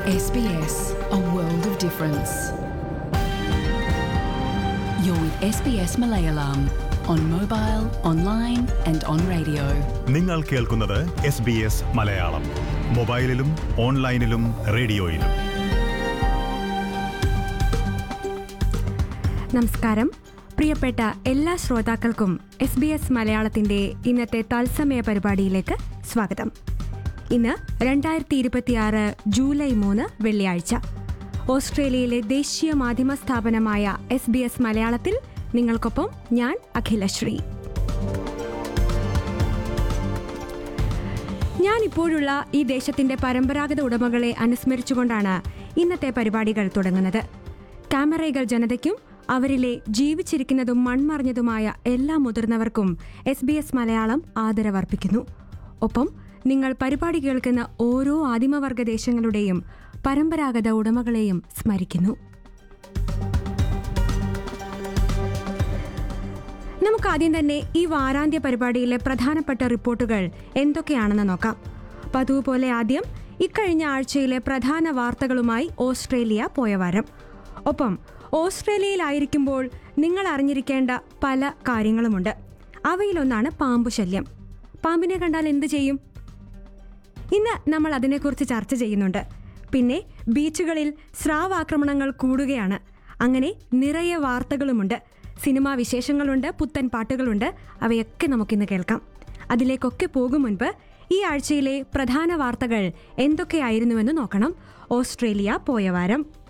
SBS, a world of difference. You're with SBS Malayalam on mobile, online, and on radio. നിങ്ങൾ കേൾക്കുന്നത് S B S Malayalam മൊബൈലിലും ഓൺലൈനിലും റേഡിയോയിലും നമസ്കാരം പ്രിയപ്പെട്ട എല്ലാ ശ്രോതാക്കൾക്കും എസ് ബി എസ് മലയാളത്തിന്റെ ഇന്നത്തെ തത്സമയ പരിപാടിയിലേക്ക് സ്വാഗതം ഇന്ന് രണ്ടായിരത്തി ഇരുപത്തിയാറ് ജൂലൈ മൂന്ന് വെള്ളിയാഴ്ച ഓസ്ട്രേലിയയിലെ ദേശീയ മാധ്യമ സ്ഥാപനമായ എസ് ബി എസ് മലയാളത്തിൽ നിങ്ങൾക്കൊപ്പം ഞാൻ അഖിലശ്രീ ഞാൻ ഇപ്പോഴുള്ള ഈ ദേശത്തിന്റെ പരമ്പരാഗത ഉടമകളെ അനുസ്മരിച്ചുകൊണ്ടാണ് ഇന്നത്തെ പരിപാടികൾ തുടങ്ങുന്നത് ക്യാമറകൾ ജനതയ്ക്കും അവരിലെ ജീവിച്ചിരിക്കുന്നതും മൺമറിഞ്ഞതുമായ എല്ലാ മുതിർന്നവർക്കും എസ് ബി എസ് മലയാളം ആദരവർപ്പിക്കുന്നു ഒപ്പം നിങ്ങൾ പരിപാടി കേൾക്കുന്ന ഓരോ ആദിമവർഗ ദേശങ്ങളുടെയും പരമ്പരാഗത ഉടമകളെയും സ്മരിക്കുന്നു നമുക്ക് ആദ്യം തന്നെ ഈ വാരാന്ത്യ പരിപാടിയിലെ പ്രധാനപ്പെട്ട റിപ്പോർട്ടുകൾ എന്തൊക്കെയാണെന്ന് നോക്കാം പതിവ് പോലെ ആദ്യം ഇക്കഴിഞ്ഞ ആഴ്ചയിലെ പ്രധാന വാർത്തകളുമായി ഓസ്ട്രേലിയ പോയ വാരം ഒപ്പം ഓസ്ട്രേലിയയിലായിരിക്കുമ്പോൾ നിങ്ങൾ അറിഞ്ഞിരിക്കേണ്ട പല കാര്യങ്ങളുമുണ്ട് അവയിലൊന്നാണ് പാമ്പു ശല്യം പാമ്പിനെ കണ്ടാൽ എന്ത് ചെയ്യും ഇന്ന് നമ്മൾ അതിനെക്കുറിച്ച് ചർച്ച ചെയ്യുന്നുണ്ട് പിന്നെ ബീച്ചുകളിൽ സ്രാവാക്രമണങ്ങൾ കൂടുകയാണ് അങ്ങനെ നിറയെ വാർത്തകളുമുണ്ട് സിനിമാ വിശേഷങ്ങളുണ്ട് പുത്തൻ പാട്ടുകളുണ്ട് അവയൊക്കെ നമുക്കിന്ന് കേൾക്കാം അതിലേക്കൊക്കെ പോകും മുൻപ് ഈ ആഴ്ചയിലെ പ്രധാന വാർത്തകൾ എന്തൊക്കെയായിരുന്നുവെന്ന് നോക്കണം ഓസ്ട്രേലിയ പോയ വാരം